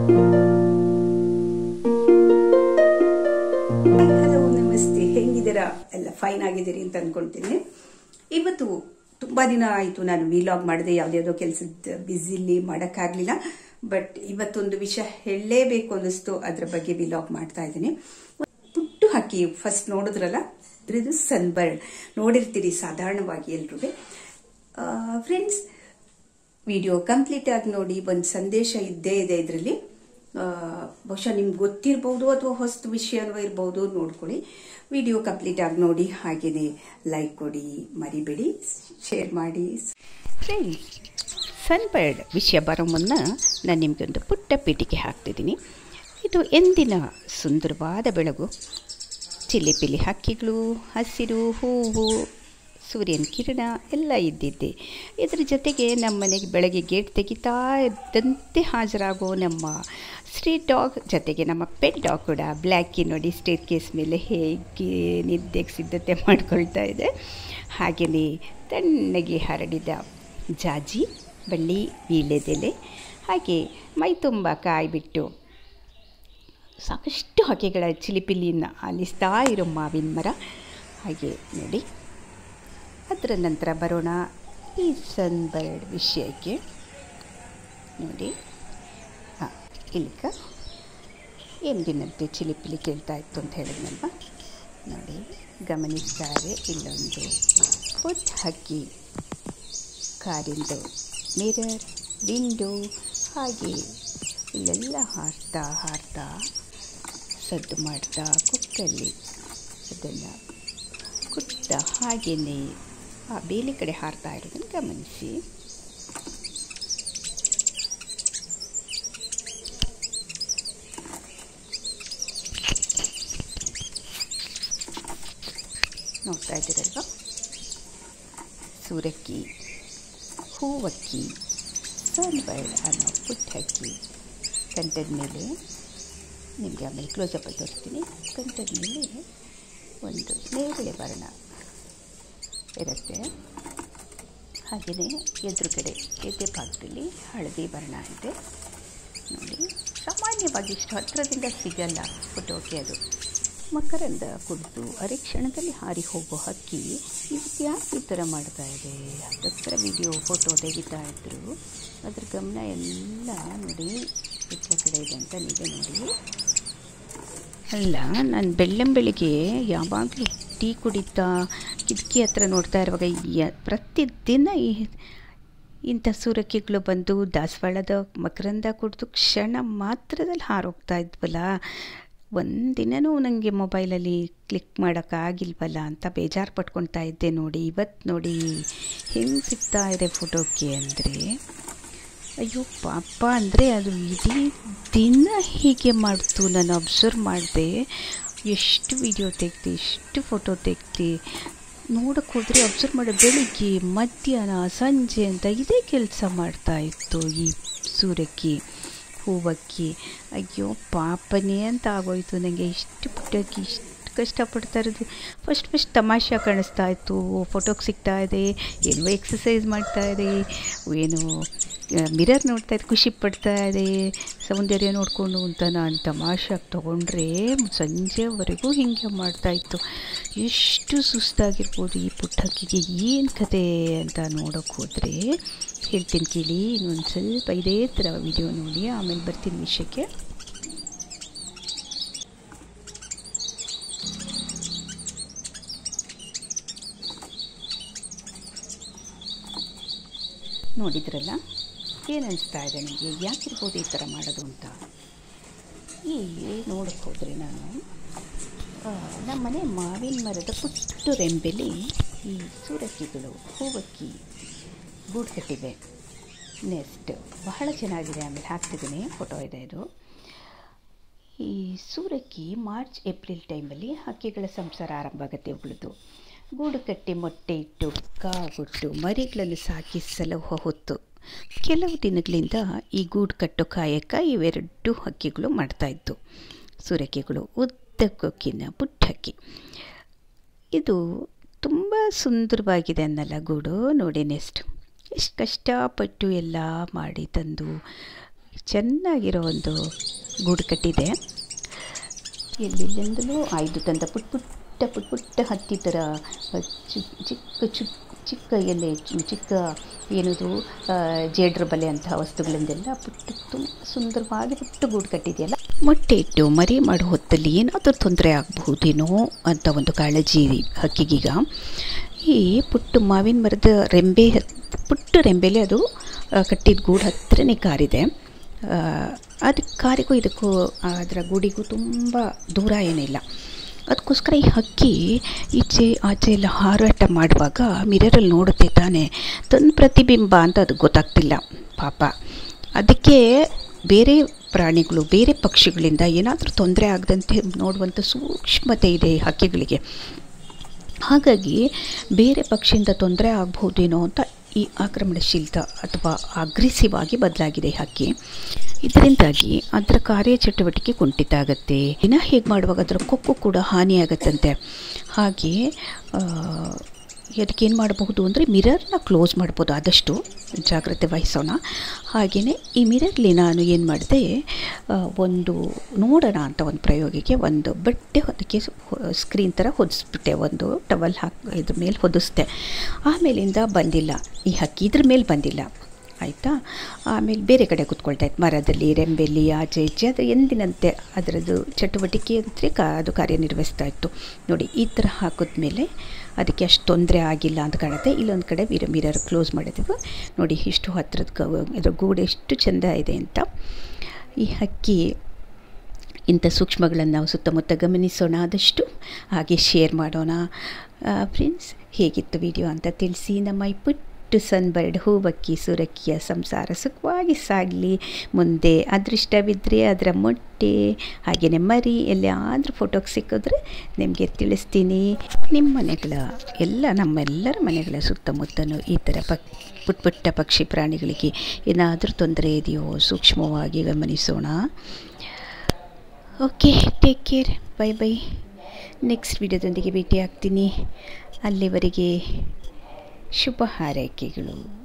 hello ನಮಸ್ತೆ ಹೆಂಗಿದ್ದೀರಾ ಎಲ್ಲ fine ಆಗಿದ್ದೀರಿ ಅಂತ ಅನ್ಕೊಂತೀನಿ ಇವತ್ತು ತುಂಬಾ ದಿನ ಆಯಿತು ನಾನು ವಿಲಾಗ್ ಮಾಡಿದೆ ಯಾವುದ್ಯಾವುದೋ ಕೆಲಸದ ಬ್ಯುಸಿಲಿ ಮಾಡೋಕ್ಕಾಗಲಿಲ್ಲ ಬಟ್ ಇವತ್ತೊಂದು ವಿಷಯ ಹೇಳಲೇಬೇಕು ಅನ್ನಿಸ್ತು ಅದ್ರ ಬಗ್ಗೆ ವಿಲಾಗ್ ಮಾಡ್ತಾ ಇದ್ದೀನಿ ಪುಟ್ಟು ಹಕ್ಕಿ ಫಸ್ಟ್ ನೋಡಿದ್ರಲ್ಲ ಇದ್ರದ್ದು ಸನ್ಬರ್ಡ್ ನೋಡಿರ್ತೀರಿ ಸಾಧಾರಣವಾಗಿ ಎಲ್ರೂ ಫ್ರೆಂಡ್ಸ್ ವಿಡಿಯೋ ಕಂಪ್ಲೀಟ್ ಆಗಿ ನೋಡಿ ಒಂದು ಸಂದೇಶ ಇದ್ದೇ ಇದೆ ಇದರಲ್ಲಿ ಬಹುಶಃ ನಿಮ್ಗೆ ಗೊತ್ತಿರ್ಬೋದು ಅಥವಾ ಹೊಸ ವಿಷಯನೂ ಇರ್ಬೋದು ನೋಡ್ಕೊಳ್ಳಿ ವಿಡಿಯೋ ಕಂಪ್ಲೀಟ್ ಆಗಿ ನೋಡಿ ಹಾಗೆಯೇ ಲೈಕ್ ಕೊಡಿ ಮರಿಬೇಡಿ ಶೇರ್ ಮಾಡಿ ಫ್ರೆಂಡ್ಸ್ ಸನ್ಬರ್ಡ್ ವಿಷಯ ಬರೋ ಮುನ್ನ ನಾನು ನಿಮಗೊಂದು ಪುಟ್ಟ ಪೀಟಿಗೆ ಹಾಕ್ತಿದ್ದೀನಿ ಇದು ಎಂದಿನ ಸುಂದರವಾದ ಬೆಳಗು ಚಿಲಿಪಿಲಿ ಹಕ್ಕಿಗಳು ಹಸಿರು ಹೂವು ಸೂರ್ಯನ ಕಿರಣ ಎಲ್ಲ ಇದ್ದಿದ್ದೆ ಇದ್ರ ಜೊತೆಗೆ ನಮ್ಮ ಮನೆಗೆ ಬೆಳಗ್ಗೆ ಗೇಟ್ ತೆಗಿತಾ ಇದ್ದಂತೆ ಹಾಜರಾಗೋ ನಮ್ಮ ಸ್ಟ್ರೀಟ್ ಡಾಗ್ ಜೊತೆಗೆ ನಮ್ಮ ಪೆಟ್ ಡಾಗ್ ಕೂಡ ಬ್ಲ್ಯಾಕಿ ನೋಡಿ ಸ್ಟೇಟ್ ಕೇಸ್ ಮೇಲೆ ಹೇಗೆ ನಿದ್ದೆಗೆ ಸಿದ್ಧತೆ ಮಾಡ್ಕೊಳ್ತಾ ಇದೆ ಹಾಗೆಯೇ ತಣ್ಣಗೆ ಹರಡಿದ ಜಾಜಿ ಬಳ್ಳಿ ವೀಳ್ಯದೆಲೆ ಹಾಗೆ ಮೈ ತುಂಬ ಕಾಯ್ಬಿಟ್ಟು ಸಾಕಷ್ಟು ಹಕ್ಕಿಗಳ ಚಿಲಿಪಿಲಿಯನ್ನು ಆಲಿಸ್ತಾ ಇರೋ ಮಾವಿನ ಮರ ಹಾಗೆ ನೋಡಿ ಅದರ ನಂತರ ಬರೋಣ ಈ ಸನ್ಬರ್ಡ್ ವಿಷಯಕ್ಕೆ ನೋಡಿ ಹಾಂ ಇಲ್ಲಿಕ ಎಂದಿನಂತೆ ಚಿಲಿಪಿಲಿ ಕೇಳ್ತಾ ಇತ್ತು ಅಂತ ಹೇಳಿದ್ನಲ್ವ ನೋಡಿ ಗಮನಿಸ್ತಾರೆ ಇಲ್ಲೊಂದು ಪುಟ್ಟ ಹಕ್ಕಿ ಕಾರಿಂದು ಮಿರರ್ ವಿಂಡೋ ಹಾಗೆ ಇಲ್ಲೆಲ್ಲ ಹಾರ್ತಾ ಹಾರ್ತಾ ಸದ್ದು ಮಾಡ್ತಾ ಕೊಕ್ಕಲ್ಲಿ ಅದನ್ನು ಕುಟ್ಟ ಹಾಗೆಯೇ ಆ ಬೇಲಿ ಕಡೆ ಹಾರ್ತಾ ಇರೋದನ್ನು ಗಮನಿಸಿ ನೋಡ್ತಾ ಇದ್ದೀರಲ್ವ ಸೂರಕ್ಕಿ ಹೂವಕ್ಕಿ ಸನ್ಬರ್ಡ್ ಅನ್ನೋ ಪುಟ್ಟಕ್ಕಿ ಕಂಠದ ಮೇಲೆ ನಿಮಗೆ ಆಮೇಲೆ ಕ್ಲೋಸಪ್ಪಲ್ಲಿ ತೋರಿಸ್ತೀನಿ ಕಂಠದ ಮೇಲೆ ಒಂದು ನೇರಳೆ ವರ್ಣ ಇರುತ್ತೆ ಹಾಗೆಯೇ ಎದುರುಗಡೆ ಎದೆ ಭಾಗದಲ್ಲಿ ಹಳದಿ ವರ್ಣ ಇದೆ ನೋಡಿ ಸಾಮಾನ್ಯವಾಗಿ ಇಷ್ಟು ಹತ್ತಿರದಿಂದ ಸಿಗಲ್ಲ ಫೋಟೋಗೆ ಅದು ಮಕರಂದ ಕುಡಿದು ಅರೆ ಕ್ಷಣದಲ್ಲಿ ಹಾರಿ ಹೋಗೋ ಹಕ್ಕಿ ಇವತ್ತು ಯಾಕೆ ಈ ಥರ ಮಾಡ್ತಾ ಇದೆ ಹತ್ತಿರ ವಿಡಿಯೋ ಫೋಟೋ ತೆಗಿತಾ ಇದ್ರು ಅದ್ರ ಗಮನ ಎಲ್ಲ ನೋಡಿ ಇತ್ತ ಕಡೆ ಇದೆ ಅಂತ ನೀವೇ ನೋಡಿ ಅಲ್ಲ ನಾನು ಬೆಳ್ಳಂಬೆಳಿಗ್ಗೆ ಯಾವಾಗಲೂ ಟೀ ಕುಡಿತಾ ಕಿಟಕಿ ಹತ್ರ ನೋಡ್ತಾ ಇರುವಾಗ ಯ ಪ್ರತಿದಿನ ಈ ಇಂಥ ಸೂರಕ್ಕಿಗಳು ಬಂದು ದಾಸವಾಳದ ಮಕರಂದ ಕುಡಿದು ಕ್ಷಣ ಮಾತ್ರದಲ್ಲಿ ಹಾರೋಗ್ತಾ ಇದ್ವಲ್ಲ ಒಂದಿನವೂ ನನಗೆ ಮೊಬೈಲಲ್ಲಿ ಕ್ಲಿಕ್ ಮಾಡೋಕ್ಕಾಗಿಲ್ವಲ್ಲ ಅಂತ ಬೇಜಾರು ಪಟ್ಕೊಳ್ತಾ ಇದ್ದೆ ನೋಡಿ ಇವತ್ತು ನೋಡಿ ಹೆಂಗೆ ಸಿಗ್ತಾ ಇದೆ ಫೋಟೋಕ್ಕೆ ಅಂದರೆ ಅಯ್ಯೋ ಪಾಪ ಅಂದರೆ ಅದು ಇಡೀ ದಿನ ಹೀಗೆ ಮಾಡ್ತು ನಾನು ಅಬ್ಸರ್ವ್ ಮಾಡಿದೆ ಎಷ್ಟು ವಿಡಿಯೋ ತೆಗ್ದು ಎಷ್ಟು ಫೋಟೋ ತೆಗ್ದು ನೋಡೋಕ್ಕೆ ಹೋದರೆ ಅಬ್ಸರ್ವ್ ಮಾಡಿ ಬೆಳಿಗ್ಗೆ ಮಧ್ಯಾಹ್ನ ಸಂಜೆ ಅಂತ ಇದೇ ಕೆಲಸ ಮಾಡ್ತಾ ಇತ್ತು ಈ ಸೂರಕ್ಕಿ ಹೂವಕ್ಕಿ ಅಯ್ಯೋ ಪಾಪನೇ ಅಂತ ಆಗೋಯ್ತು ನನಗೆ ಇಷ್ಟು ಪುಟ್ಟಕ್ಕಿ ಇಷ್ಟು ಕಷ್ಟಪಡ್ತಾ ಇರೋದು ಫಸ್ಟ್ ಫಸ್ಟ್ ತಮಾಷೆ ಕಾಣಿಸ್ತಾ ಇತ್ತು ಫೋಟೋಗೆ ಸಿಗ್ತಾ ಇದೆ ಏನೋ ಎಕ್ಸಸೈಸ್ ಮಾಡ್ತಾ ಇದೆ ಏನು ಮಿರರ್ ನೋಡ್ತಾ ಇದೆ ಖುಷಿ ಪಡ್ತಾ ಇದೆ ಸೌಂದರ್ಯ ನೋಡಿಕೊಂಡು ಅಂತ ನಾನು ತಮಾಷೆಗೆ ತೊಗೊಂಡ್ರೆ ಸಂಜೆವರೆಗೂ ಹೀಗೆ ಮಾಡ್ತಾಯಿತ್ತು ಎಷ್ಟು ಸುಸ್ತಾಗಿರ್ಬೋದು ಈ ಪುಟ್ಟಕ್ಕಿಗೆ ಏನು ಕತೆ ಅಂತ ನೋಡೋಕ್ಕೆ ಹೋದರೆ ಹೇಳ್ತೀನಿ ಕೇಳಿ ಇನ್ನೊಂದು ಸ್ವಲ್ಪ ಇದೇ ಥರ ವಿಡಿಯೋ ನೋಡಿ ಆಮೇಲೆ ಬರ್ತೀನಿ ವಿಷಯಕ್ಕೆ ನೋಡಿದ್ರಲ್ಲ ಏನು ಅನಿಸ್ತಾ ಇದೆ ನನಗೆ ಯಾಕಿರ್ಬೋದು ಈ ಥರ ಮಾಡೋದು ಅಂತ ಈ ನೋಡಕ್ಕೆ ಹೋದರೆ ನಾನು ನಮ್ಮ ಮನೆ ಮಾವಿನ ಮರದ ಪುಟ್ಟ ರೆಂಬೆಲಿ ಈ ಸೂರಕ್ಕಿಗಳು ಹೂವಕ್ಕಿ ಗೂಡು ಕಟ್ಟಿವೆ ನೆಕ್ಸ್ಟ್ ಬಹಳ ಚೆನ್ನಾಗಿದೆ ಆಮೇಲೆ ಹಾಕ್ತಿದ್ದೀನಿ ಫೋಟೋ ಇದೆ ಇದು ಈ ಸೂರಕ್ಕಿ ಮಾರ್ಚ್ ಏಪ್ರಿಲ್ ಟೈಮಲ್ಲಿ ಹಕ್ಕಿಗಳ ಸಂಸಾರ ಆರಂಭ ಆಗುತ್ತೆ ಇವುಗಳದ್ದು ಗೂಡು ಕಟ್ಟಿ ಮೊಟ್ಟೆ ಇಟ್ಟು ಕಾಗುಟ್ಟು ಮರಿಗಳನ್ನು ಸಾಕಿ ಸಲಹೋ ಹೊತ್ತು ಕೆಲವು ದಿನಗಳಿಂದ ಈ ಗೂಡು ಕಟ್ಟೋ ಕಾಯಕ ಇವೆರಡು ಹಕ್ಕಿಗಳು ಮಾಡ್ತಾಯಿತ್ತು ಸೂರಕ್ಕಿಗಳು ಉದ್ದ ಕೊಕ್ಕಿನ ಪುಟ್ಟ ಹಕ್ಕಿ ಇದು ತುಂಬ ಸುಂದರವಾಗಿದೆ ಅನ್ನಲ್ಲ ಗೂಡು ನೋಡಿ ನೆಕ್ಸ್ಟ್ ಎಷ್ಟು ಕಷ್ಟಪಟ್ಟು ಎಲ್ಲ ಮಾಡಿ ತಂದು ಚೆನ್ನಾಗಿರೋ ಒಂದು ಗೂಡು ಕಟ್ಟಿದೆ ಎಲ್ಲಿಂದಲೂ ಆಯ್ದು ತಂದ ಪುಟ್ಟ ಪುಟ್ಟ ಪುಟ್ಟ ಪುಟ್ಟ ಹತ್ತಿ ಥರ ಚಿಕ್ಕ ಚಿಕ್ಕ ಚಿಕ್ಕ ಚಿಕ್ಕ ಎಲೆ ಚಿ- ಚಿಕ್ಕ ಏನದು ಆ, ಜೇಡ್ರ ಬಲೆ ಅಂತಹ ವಸ್ತುಗಳಿಂದೆಲ್ಲ ಪುಟ್ಟ ತುಂಬ ಸುಂದರವಾಗಿ ಪುಟ್ಟ ಗೂಡು ಕಟ್ಟಿದೆಯಲ್ಲ ಮೊಟ್ಟೆ ಇಟ್ಟು ಮರಿ ಮಾಡೋ ಹೊತ್ತಲ್ಲಿ ಏನಾದರೂ ತೊಂದರೆ ಆಗಬಹುದೇನೋ ಅಂತ ಒಂದು ಕಾಳಜಿ ಹಕ್ಕಿಗೀಗ ಈ ಪುಟ್ಟ ಮಾವಿನ ಮರದ ರೆಂಬೆ ಹತ್- ಪುಟ್ಟ ರೆಂಬೆಲೆ ಅದು ಆ, ಕಟ್ಟಿದ ಗೂಡು ಹತ್ರನೇ ಕಾರಿದೆ ಅದಕ್ಕೆ ಕಾರಿಗೂ ಇದಕ್ಕೂ ಅದರ ಗೂಡಿಗೂ ತುಂಬ ದೂರ ಏನಿಲ್ಲ ಅದಕ್ಕೋಸ್ಕರ ಈ ಹಕ್ಕಿ ಈಚೆ ಆಚೆ ಎಲ್ಲ ಹಾರಾಟ ಮಾಡುವಾಗ ಮಿರರಲ್ಲಿ ನೋಡುತ್ತೆ ತಾನೇ ತನ್ನ ಪ್ರತಿಬಿಂಬ ಅಂತ ಅದಕ್ಕೆ ಗೊತ್ತಾಗ್ತಿಲ್ಲ ಪಾಪ ಅದಕ್ಕೆ ಬೇರೆ ಪ್ರಾಣಿಗಳು ಬೇರೆ ಪಕ್ಷಿಗಳಿಂದ ಏನಾದರೂ ತೊಂದರೆ ಆಗದಂತೆ ನೋಡುವಂಥ ಸೂಕ್ಷ್ಮತೆ ಇದೆ ಈ ಹಕ್ಕಿಗಳಿಗೆ ಹಾಗಾಗಿ ಬೇರೆ ಪಕ್ಷಿಯಿಂದ ತೊಂದರೆ ಆಗ್ಬಹುದೇನೋ ಅಂತ ಈ ಆಕ್ರಮಣಶೀಲತ ಅಥವಾ ಅಗ್ರೆಸಿವ್ ಆಗಿ ಬದಲಾಗಿದೆ ಈ ಹಕ್ಕಿ ಇದರಿಂದಾಗಿ ಅದರ ಕಾರ್ಯಚಟುವಟಿಕೆ ಕುಂಠಿತ ಆಗುತ್ತೆ ದಿನ ಹೇಗೆ ಮಾಡುವಾಗ ಅದರ ಕೊಕ್ಕು ಕೂಡ ಹಾನಿಯಾಗತ್ತಂತೆ ಹಾಗೆ ಅದಕ್ಕೇನು ಮಾಡಬಹುದು ಅಂದರೆ ಮಿರರ್ನ ಕ್ಲೋಸ್ ಮಾಡ್ಬೋದು ಆದಷ್ಟು ಜಾಗ್ರತೆ ವಹಿಸೋಣ ಹಾಗೆಯೇ ಈ ಮಿರರ್ಲಿ ನಾನು ಏನು ಮಾಡಿದೆ ಆ, ಒಂದು ನೋಡೋಣ ಅಂತ ಒಂದು ಪ್ರಯೋಗಕ್ಕೆ ಒಂದು ಬಟ್ಟೆ ಅದಕ್ಕೆ ಸ್ಕ್ರೀನ್ ಥರ ಹೊದಿಸ್ಬಿಟ್ಟೆ ಒಂದು ಟವಲ್ ಹಾಕಿ ಇದ್ರ ಮೇಲೆ ಹೊದಿಸ್ದೆ ಆಮೇಲಿಂದ ಬಂದಿಲ್ಲ ಈ ಹಕ್ಕಿ ಇದ್ರ ಮೇಲೆ ಬಂದಿಲ್ಲ ಆಯಿತಾ ಆಮೇಲೆ ಬೇರೆ ಕಡೆ ಕೂತ್ಕೊಳ್ತಾ ಇತ್ತು ಮರದಲ್ಲಿ ರೆಂಬೆಲಿ ಆಚೆ ಈಚೆ ಅದು ಎಂದಿನಂತೆ ಅದರದ್ದು ಚಟುವಟಿಕೆ ಅಂದರೆ ಕಾ ಅದು ಕಾರ್ಯನಿರ್ವಹಿಸ್ತಾ ಇತ್ತು ನೋಡಿ ಈ ಥರ ಹಾಕಿದ್ಮೇಲೆ ಅದಕ್ಕೆ ಅಷ್ಟು ತೊಂದರೆ ಆಗಿಲ್ಲ ಅಂತ ಕಾಣುತ್ತೆ ಇಲ್ಲೊಂದು ಕಡೆ ಮಿರ ಮಿರರ್ ಕ್ಲೋಸ್ ಮಾಡಿದೆವು ನೋಡಿ ಇಷ್ಟು ಹತ್ರದ ಗ ಇದ್ರ ಗೂಡು ಎಷ್ಟು ಚೆಂದ ಇದೆ ಅಂತ ಈ ಹಕ್ಕಿ ಇಂಥ ಸೂಕ್ಷ್ಮಗಳನ್ನು ನಾವು ಸುತ್ತಮುತ್ತ ಗಮನಿಸೋಣ ಆದಷ್ಟು ಹಾಗೆ ಶೇರ್ ಮಾಡೋಣ ಫ್ರೆಂಡ್ಸ್ ಹೇಗಿತ್ತು ವಿಡಿಯೋ ಅಂತ ತಿಳಿಸಿ ನಮ್ಮ ಈ ಪುಟ್ಟ ಸನ್ಬರ್ಡ್ ಹೂವಕ್ಕಿ ಸುರಕ್ಕಿಯ ಸಂಸಾರ ಸುಖವಾಗಿ ಸಾಗಲಿ ಮುಂದೆ ಅದೃಷ್ಟವಿದ್ದರೆ ಅದರ ಮೊಟ್ಟೆ ಹಾಗೆಯೇ ಮರಿ ಎಲ್ಲಿಯಾದರೂ ಫೋಟೋಗೆ ಸಿಕ್ಕಿದ್ರೆ ನಿಮಗೆ ತಿಳಿಸ್ತೀನಿ ನಿಮ್ಮ ಮನೆಗಳ ಎಲ್ಲ ನಮ್ಮೆಲ್ಲರ ಮನೆಗಳ ಸುತ್ತಮುತ್ತಲೂ ಈ ಥರ ಪಕ್ ಪುಟ್ಟ ಪುಟ್ಟ ಪಕ್ಷಿ ಪ್ರಾಣಿಗಳಿಗೆ ಏನಾದರೂ ತೊಂದರೆ ಇದೆಯೋ ಸೂಕ್ಷ್ಮವಾಗಿ ಗಮನಿಸೋಣ okay take care bye bye next ವಿಡಿಯೋದೊಂದಿಗೆ ಭೇಟಿ ಆಗ್ತೀನಿ ಅಲ್ಲಿವರೆಗೆ ಶುಭ ಹಾರೈಕೆಗಳು